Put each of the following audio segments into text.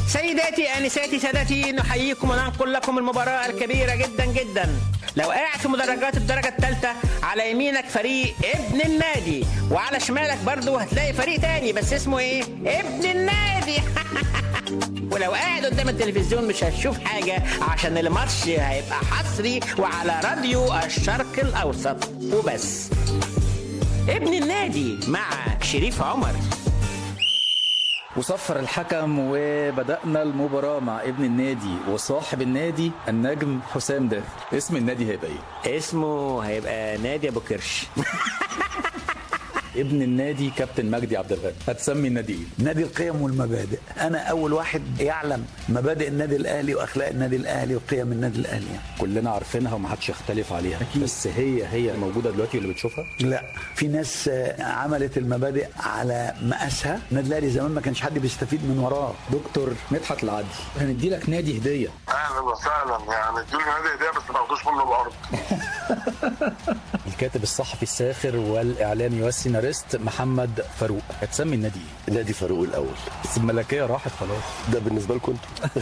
سيداتي انساتي سادتي نحييكم وننقل لكم المباراه الكبيره جدا جدا لو قاعد في مدرجات الدرجه الثالثه على يمينك فريق ابن النادي وعلى شمالك برضو هتلاقي فريق تاني بس اسمه ايه ابن النادي ولو قاعد قدام التلفزيون مش هتشوف حاجة عشان الماتش هيبقى حصري وعلى راديو الشرق الأوسط وبس ابن النادي مع شريف عمر وصفر الحكم وبدأنا المباراة مع ابن النادي وصاحب النادي النجم حسام داخل اسم النادي هيبقى ايه؟ اسمه هيبقى نادي أبو كرش ابن النادي كابتن مجدي عبد الغني هتسمي النادي ايه؟ نادي القيم والمبادئ انا اول واحد يعلم مبادئ النادي الاهلي واخلاق النادي الاهلي وقيم النادي الاهلي يعني. كلنا عارفينها ومحدش يختلف عليها أكيد. بس هي هي موجودة دلوقتي اللي بتشوفها لا في ناس آه، عملت المبادئ على مقاسها النادي الاهلي زمان ما كانش حد بيستفيد من وراه دكتور مدحت العدل هندي لك نادي هدية اهلا وسهلا يعني ادوني نادي هديه بس ما تاخدوش منه الارض الكاتب الصحفي الساخر والاعلامي والسيناريست محمد فاروق هتسمي النادي ايه؟ نادي فاروق الاول بس الملكية راحت خلاص ده بالنسبه لكم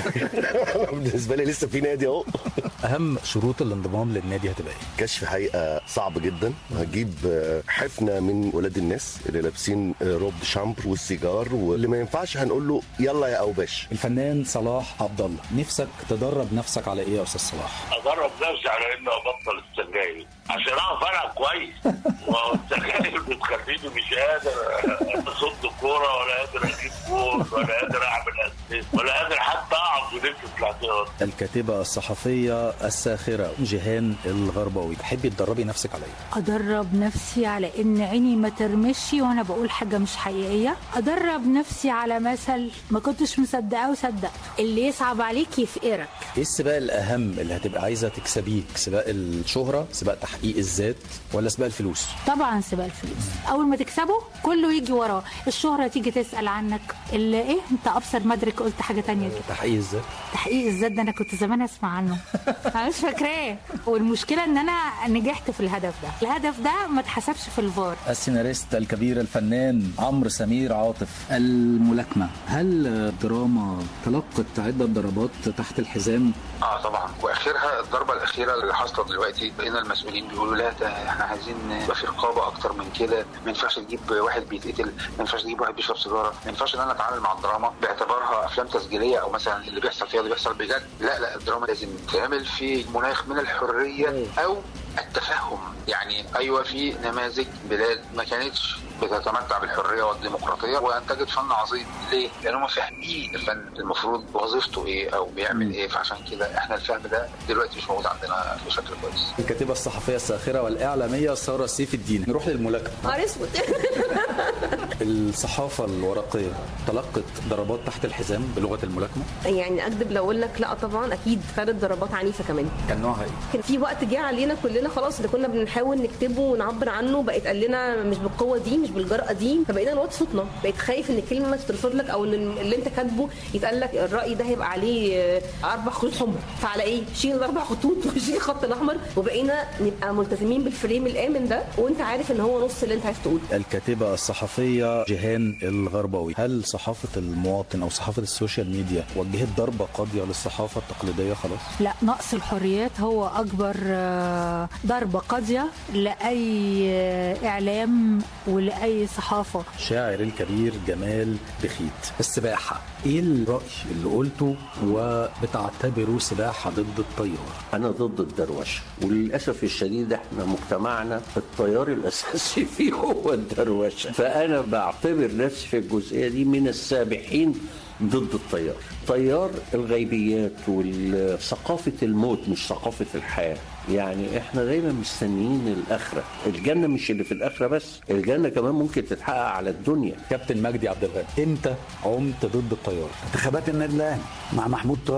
انتوا بالنسبه لي لسه في نادي اهو اهم شروط الانضمام للنادي هتبقى ايه؟ كشف حقيقه صعب جدا هجيب آه، حفنه من ولاد الناس اللي لابسين آه، روب شامبر والسيجار واللي ما ينفعش هنقول له يلا يا اوباش الفنان صلاح عبد الله نفسك تدرب نفسك على ايه يا استاذ صلاح؟ ادرب نفسي على اني ابطل السجاير عشان اعرف العب كويس ما هو السجاير بتخليني مش قادر اصد كوره ولا قادر اجيب جول ولا قادر اعمل اسيست ولا قادر حتى اقعد ونفسي في الاحتياط الكاتبة الصحفية الساخرة جيهان الغرباوي تحبي تدربي نفسك على ايه؟ ادرب نفسي على ان عيني ما ترمش وانا بقول حاجه مش حقيقيه ادرب نفسي على مثل ما كنتش مصدقاه وصدقته اللي يصعب عليك يفقرك ايه السباق الاهم اللي هتبقى عايزة تكسبيه؟ سباق الشهرة، سباق تحقيق الذات، ولا سباق الفلوس؟ طبعا سباق الفلوس اول ما تكسبه كله يجي وراه الشهره تيجي تسال عنك اللي ايه انت ابصر مدرك قلت حاجه تانية كده تحقيق الذات تحقيق الذات ده انا كنت زمان اسمع عنه انا مش فاكراه والمشكله ان انا نجحت في الهدف ده الهدف ده ما اتحسبش في الفار السيناريست الكبير الفنان عمرو سمير عاطف الملاكمة هل دراما تلقت عدة ضربات تحت الحزام اه طبعا واخرها الضربه الاخيره اللي حاصله دلوقتي بقينا المسؤولين بيقولوا لا ده احنا عايزين يبقى في رقابه اكتر من كده ما ينفعش تجيب واحد بيتقتل ما ينفعش تجيب واحد بيشرب سيجاره ما ينفعش ان انا اتعامل مع الدراما باعتبارها افلام تسجيليه او مثلا اللي بيحصل فيها اللي بيحصل بجد لا لا الدراما لازم تعمل في مناخ من الحريه او التفهم يعني ايوه في نماذج بلاد ما كانتش بتتمتع بالحريه والديمقراطيه وانتجت فن عظيم ليه؟ لانهم فاهمين الفن المفروض وظيفته ايه او بيعمل ايه فعشان كده احنا الفهم ده دلوقتي مش موجود عندنا بشكل كويس الكاتبة الصحفية الساخرة والإعلامية سارة سيف الدين نروح للملاكمة نهار اسود الصحافة الورقية تلقت ضربات تحت الحزام بلغة الملاكمة يعني اكذب لو اقول لك لا طبعا اكيد خدت ضربات عنيفه كمان كان نوعها ايه؟ كان في وقت جه علينا كلنا خلاص اللي كنا بنحاول نكتبه ونعبر عنه بقت قال لنا مش بالقوه دي مش بالجرأه دي فبقينا نوطي صوتنا بقيت خايف ان الكلمه ما تترفض لك او ان اللي انت كاتبه يتقال لك الراي ده هيبقى عليه آه، اربع خطوط حمر فعلى ايه؟ شيل الاربع خطوط وشيل الخط الاحمر وبقينا نبقى ملتزمين بالفريم الامن ده وانت عارف ان هو نص اللي انت عايز تقوله الكاتبة الصحفية جيهان الغرباوي هل صحافة المواطن أو صحافة السوشيال ميديا وجهت ضربة قاضية للصحافة التقليدية خلاص؟ لا نقص الحريات هو اكبر آه، ضربه قاضيه لاي آه، اعلام ولاي صحافه شاعر الكبير جمال بخيت السباحة ايه الرأي اللي قلته وبتعتبره سباحة ضد التيار أنا ضد الدروشة وللأسف الشديد إحنا مجتمعنا التيار الأساسي فيه هو الدروشة فأنا بعتبر نفسي في الجزئية دي من السابحين ضد التيار تيار الغيبيات وثقافة الموت مش ثقافة الحياة يعني احنا دايما مستنيين الآخرة الجنة مش اللي في الآخرة بس الجنة كمان ممكن تتحقق على الدنيا كابتن مجدي عبد الغني امتى عمت ضد التيار؟ انتخابات النادي الاهلي مع محمود طاهر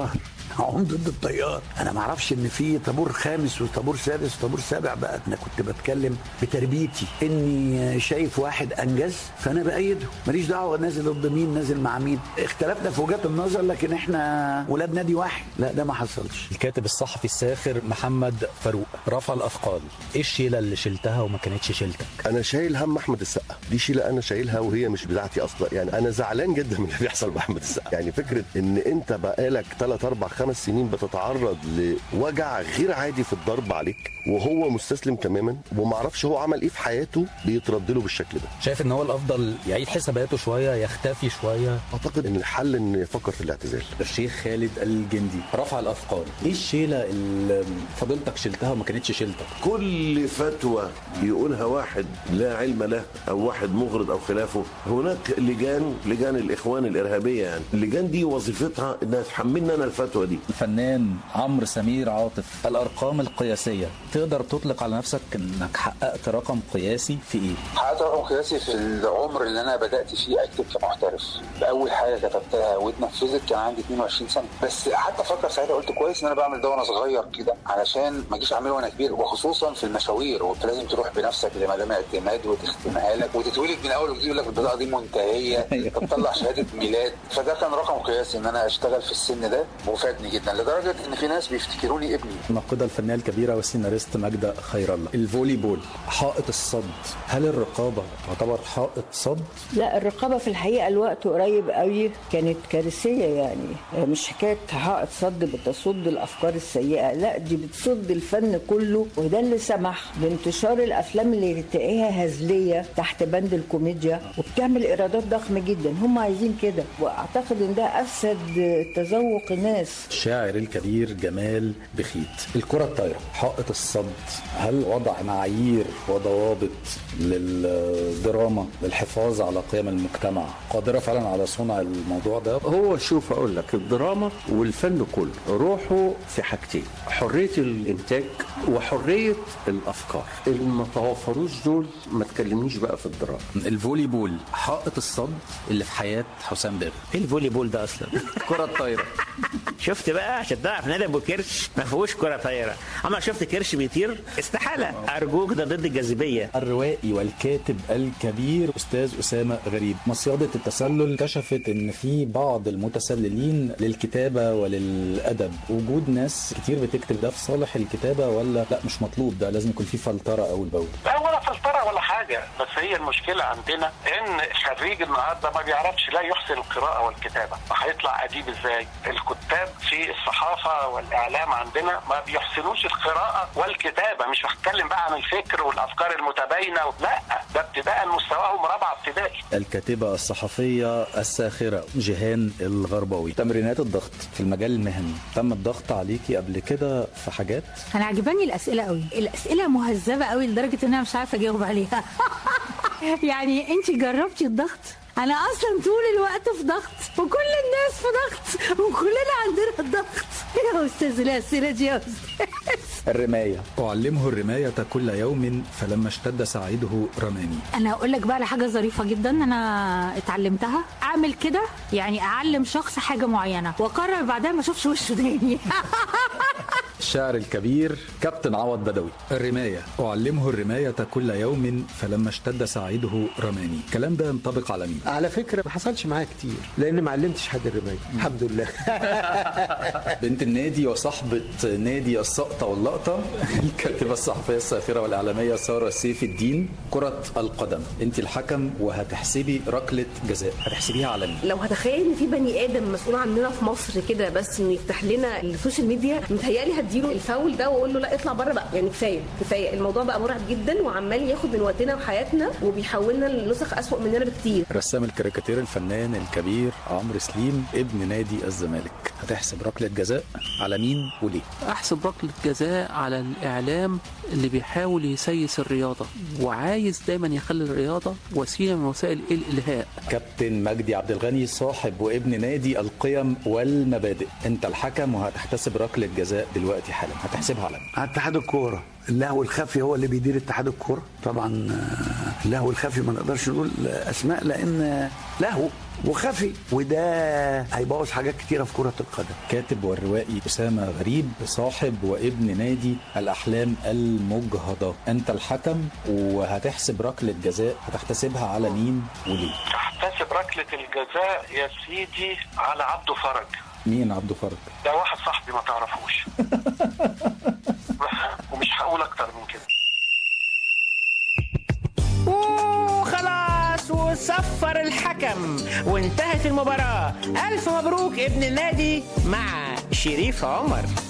اعوم ضد التيار انا ما اعرفش ان في طابور خامس وطابور سادس وطابور سابع بقى انا كنت بتكلم بتربيتي اني شايف واحد انجز فانا بايده ماليش دعوه نازل ضد مين نازل مع مين اختلفنا في وجهات النظر لكن احنا ولاد نادي واحد لا ده ما حصلش الكاتب الصحفي الساخر محمد فاروق رفع الاثقال ايه الشيله اللي شلتها وما كانتش شيلتك انا شايل هم احمد السقا دي شيله انا شايلها وهي مش بتاعتي اصلا يعني انا زعلان جدا من اللي بيحصل باحمد السقا يعني فكره ان انت بقالك 3 4 5 سنين بتتعرض لوجع غير عادي في الضرب عليك وهو مستسلم تماما وما اعرفش هو عمل ايه في حياته بيترد له بالشكل ده شايف ان هو الافضل يعيد حساباته شويه يختفي شويه اعتقد ان الحل ان يفكر في الاعتزال الشيخ خالد الجندي رفع الاثقال ايه الشيله اللي فضيلتك شلتها وما كانتش شيلتك كل فتوى يقولها واحد لا علم له او واحد مغرض او خلافه هناك لجان لجان الاخوان الارهابيه يعني اللجان دي وظيفتها انها تحملنا انا الفتوى دي الفنان عمرو سمير عاطف الارقام القياسيه تقدر تطلق على نفسك انك حققت رقم قياسي في ايه حققت رقم قياسي في العمر اللي انا بدات فيه اكتب كمحترف باول حاجه كتبتها واتنفذت كان عندي 22 سنه بس حتى افكر ساعتها قلت كويس ان انا بعمل ده وانا صغير كده علشان ما اجيش اعمله وانا كبير وخصوصا في المشاوير وانت لازم تروح بنفسك لمدام اعتماد وتختمها لك وتتولد من اول وجديد يقول لك البطاقه دي منتهيه تطلع شهاده ميلاد فده كان رقم قياسي ان انا اشتغل في السن ده وفادني جدا لدرجه ان في ناس بيفتكروني ابني الناقده الفنيه الكبيره والسيناريست ماجده خير الله الفولي بول حائط الصد هل الرقابه تعتبر حائط صد لا الرقابه في الحقيقه الوقت قريب قوي كانت كارثيه يعني مش حكايه حائط صد بتصد الافكار السيئه لا دي بتصد الفن كله وده اللي سمح بانتشار الافلام اللي تلاقيها هزليه تحت بند الكوميديا وبتعمل ايرادات ضخمه جدا هم عايزين كده واعتقد ان ده افسد تذوق الناس الشاعر الكبير جمال بخيت الكره الطايره حائط الصد هل وضع معايير وضوابط للدراما للحفاظ على قيم المجتمع قادره فعلا على صنع الموضوع ده هو شوف اقول لك الدراما والفن كله روحه في حاجتين حريه الانتاج وحريه الافكار اللي ما توفروش دول ما تكلمنيش بقى في الدراما الفولي بول حائط الصد اللي في حياه حسام باغي ايه الفولي بول ده اصلا الكره الطايره شفت بقى عشان تعرف نادي ابو كرش ما فيهوش كره طايره عمرك شفت كرش بيطير استحاله ارجوك ده ضد الجاذبيه الروائي والكاتب الكبير استاذ اسامه غريب مصيده التسلل كشفت ان في بعض المتسللين للكتابه وللادب وجود ناس كتير بتكتب ده في صالح الكتابه ولا لا مش مطلوب ده لازم يكون في فلتره اول باول لا ولا فلتره ولا حاجه بس هي المشكله عندنا ان خريج النهارده ما بيعرفش لا يحسن القراءه والكتابه هيطلع اديب ازاي الكتاب في الصحافه والاعلام عندنا ما بيحسنوش القراءه والكتابه مش بتكلم بقى عن الفكر والافكار المتباينه لا ده ابتداء مستواهم رابعه ابتدائي الكاتبه الصحفيه الساخره جيهان الغرباوي تمرينات الضغط في المجال المهني تم الضغط عليكي قبل كده في حاجات انا عجباني الاسئله قوي الاسئله مهذبه قوي لدرجه ان انا مش عارفه اجاوب عليها يعني انت جربتي الضغط انا اصلا طول الوقت في ضغط وكل الناس في ضغط وكلنا عندنا الضغط يا استاذ الاسئله دي يا استاذ الرمايه اعلمه الرمايه كل يوم فلما اشتد سعيده رماني انا اقول لك بقى على حاجه ظريفه جدا انا اتعلمتها اعمل كده يعني اعلم شخص حاجه معينه واقرر بعدها ما اشوفش وشه تاني الشاعر الكبير كابتن عوض بدوي الرماية أعلمه الرماية كل يوم فلما اشتد سعيده رماني الكلام ده ينطبق على مين؟ على فكرة ما حصلش معايا كتير لأن ما علمتش حد الرماية الحمد لله بنت النادي وصاحبة نادي السقطة واللقطة الكاتبة الصحفية الساخرة والإعلامية سارة سيف الدين كرة القدم أنت الحكم وهتحسبي ركلة جزاء هتحسبيها على مين؟ لو هتخيل ان في بني ادم مسؤول عننا في مصر كده بس انه يفتح لنا السوشيال ميديا متهيألي هديله الفاول ده واقول له لا اطلع بره بقى يعني كفايه كفايه الموضوع بقى مرعب جدا وعمال ياخد من وقتنا وحياتنا وبيحولنا لنسخ اسوأ مننا بكتير رسام الكاريكاتير الفنان الكبير عمرو سليم ابن نادي الزمالك هتحسب ركلة جزاء على مين وليه؟ احسب ركله جزاء على الاعلام اللي بيحاول يسيس الرياضه وعايز دايما يخلي الرياضه وسيله من وسائل الالهاء كابتن مجدي عبد الغني صاحب وابن نادي القيم والمبادئ انت الحكم وهتحتسب ركلة جزاء دلوقتي دلوقتي حالا هتحسبها على مين؟ على اتحاد الكوره اللهو الخفي هو اللي بيدير اتحاد الكوره طبعا آه، اللهو الخفي ما نقدرش نقول اسماء لان آه، لهو وخفي وده هيبوظ حاجات كتيره في كره القدم كاتب والروائي أسامة غريب صاحب وابن نادي الأحلام المجهضة أنت الحكم وهتحسب ركلة جزاء هتحتسبها على مين وليه تحتسب ركلة الجزاء يا سيدي على عبده فرج مين عبده فرج ده واحد صاحبي ما تعرفوش ومش هقول اكتر من كده وخلاص وصفر الحكم وانتهت المباراة ألف مبروك ابن النادي مع شريف عمر